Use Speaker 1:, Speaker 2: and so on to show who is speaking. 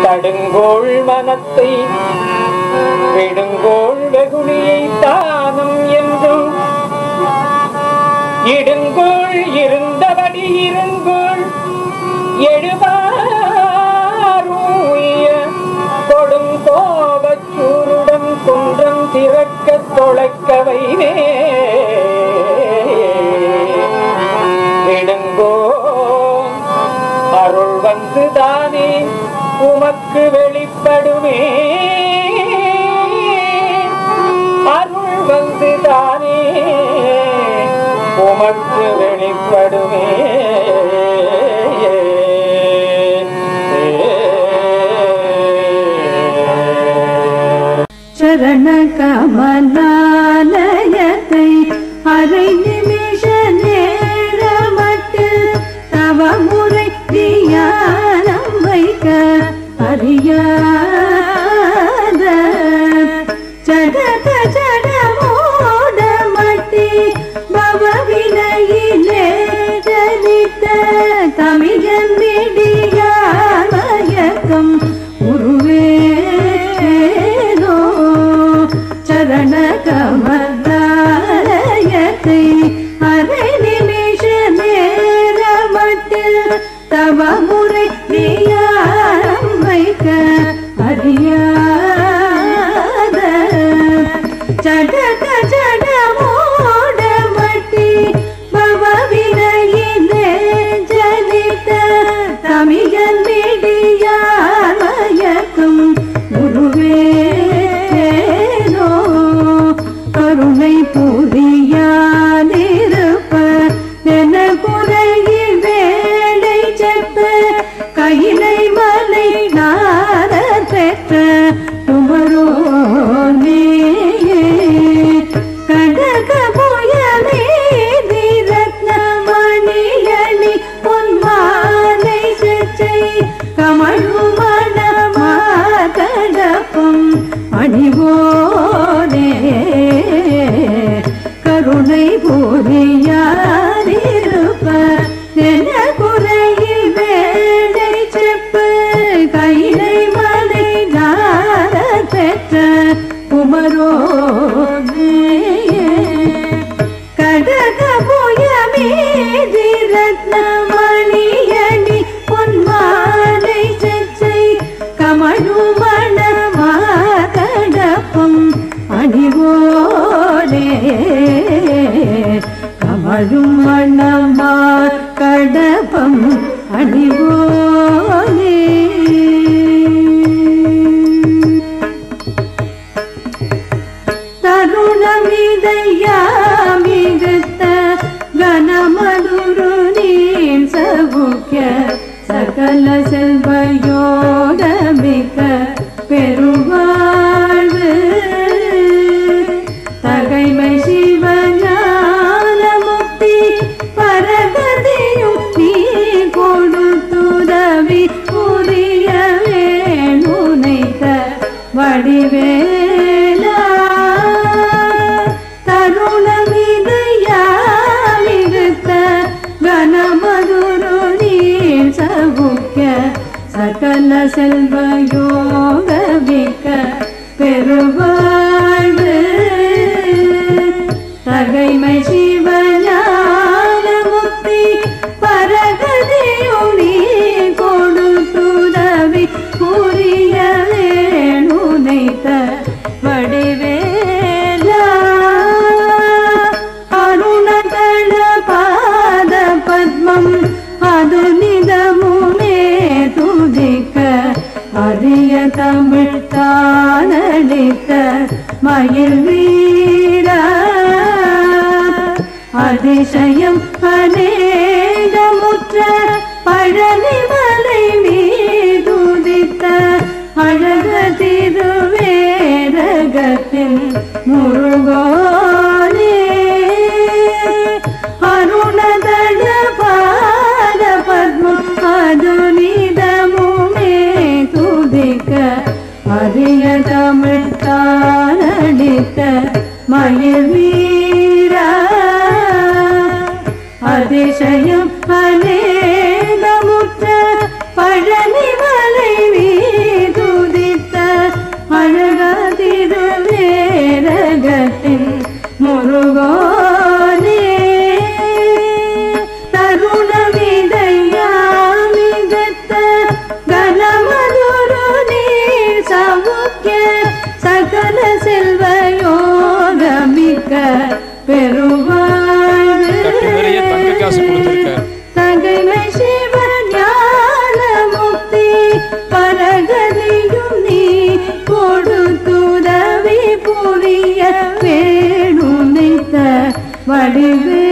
Speaker 1: தடுங்கோள் மனத்தை விடுங்கோள் வெகுளியை தானம் என்றும் இடுங்கோள் இருந்தபடி இருங்கோள் எழுவாரூய கொடுங்கோபச் சூருடன் குன்றம் திறக்க தொலைக்க வைவே விடுங்கோ அருள் வந்து தானே உமக்கு வெளிப்படுமே அருள் வந்து தானே உமக்கு வெளிப்படுமே
Speaker 2: சரண கமலாலயத்தை அரை நிமிஷ நேரமட்டில் தவமுறை தியானம் வைக்க அறியாத ஜகத ஜடமோட மட்டி பவவினையிலே ஜனித்த தமிழன் மிடியாமயக்கம் உருவேனோ சரண கமலாலயத்தை அரை நிமிஷ நேரமட்டில் தவ முறை நீயாரம் வைக்க அறியாத ஜடக ஜடமோட மட்டி பவவினையிலே ஜனித்த தமிழன் மிடியாமயக்கும் குருவேனோ கருணை புரியாதிருப்ப என குறையில் வேலை செப்ப கையிலை மலை நார பெற்ற துமரோனே கடக புயலே ரத்னமணியணி பொன்மாலை செச்சை கமழு மணமா கடப்பம் அணிவோனே கருணை புரியாதிருப்ப என குறையில் வேலை செப்பு கையிலை மலை நார பெற்ற குமரோனே கடக புயமேதி ரத்னமணியணி பொன்மாலை செச்சை கமழு மணமா கடப்பம் அணிவோனே கமழும் மணமா கடப்பம் அணிவோனே தருணமிதையாமிருத்த கனமதுரு நீன் சவுக்கிய சகல செல்வயோட மிக்க பெருவாழ்வு தகைமை சிவஞான முக்தி பரகதியும் நீ கொடுத்துதவி புரிய வேணுனைத்த வடிவேலா தருணமிதையாமிருத்த கனமதுரு நீர் சவுக்கிய சகல செல்வயோக மிக்க பெருவாழ்வு தகைமை சிவஞான முக்தி பரகதியும் நீ கொடுத்துதவி புரிய வேணுனைத்த வடிவேலா அருணதள பாத பத்மம் அது நிதமுமே துதிக்க அரிய தமிழ் தானளித்த மயில் வீரா அதிசயம் அநேகமுற்ற பழனிமலை மீதுதித்த அழக திருவேரகத்தில் முருகோனே அருணதள பாத பத்மம் அது நிதமுமே துதிக்க அரிய தமிழ் தானடித்த மயில் வீரா அதிசயம் அநேகமுற்ற பழனிமலை வீர பெருவாழ்வு
Speaker 3: கட்டு நிறைய தங்க காசு கொடுத்திருக்காரு
Speaker 2: தகைமை சிவ ஞான முக்தி பரகதியும் நீ கொடுத்துதவி புரிய வேணுனைத்த வடிவே